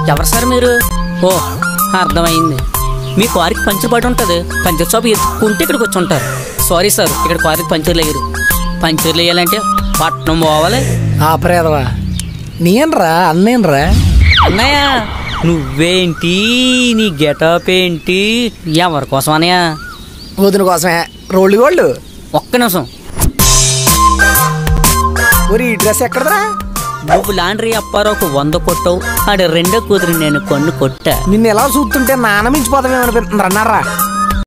ఎవరు సార్ మీరు ఓ అర్థమైంది మీ కారుకి పంచర్ పడి ఉంటుంది పంచర్ షాప్ ఎత్తుకుంటే ఇక్కడికి వచ్చి ఉంటారు సారీ సార్ ఇక్కడ కారుకి పంచర్లు వేయరు పంచర్లు వేయాలంటే పట్నం పోవాలి ఆపరేదవా నేనరా అన్నేనరా అన్నయ్య నువ్వేంటి నీ గెటప్ ఏంటి ఎవరి కోసం అన్నయ్య వదిన కోసమే రోళ్ళు గోళ్ళు ఒక్క నిమిషం ఒరి ఈ డ్రెస్ ఎక్కడదా నువ్వు లాండ్రీ అప్పారావుకు వంద కొట్టావు ఆడ రెండో కూతురు నేను కొన్ను కొట్టా నిన్ను ఎలా చూస్తుంటే నాన్న మించిపోతామేమనిపిస్తుంది అన్నారా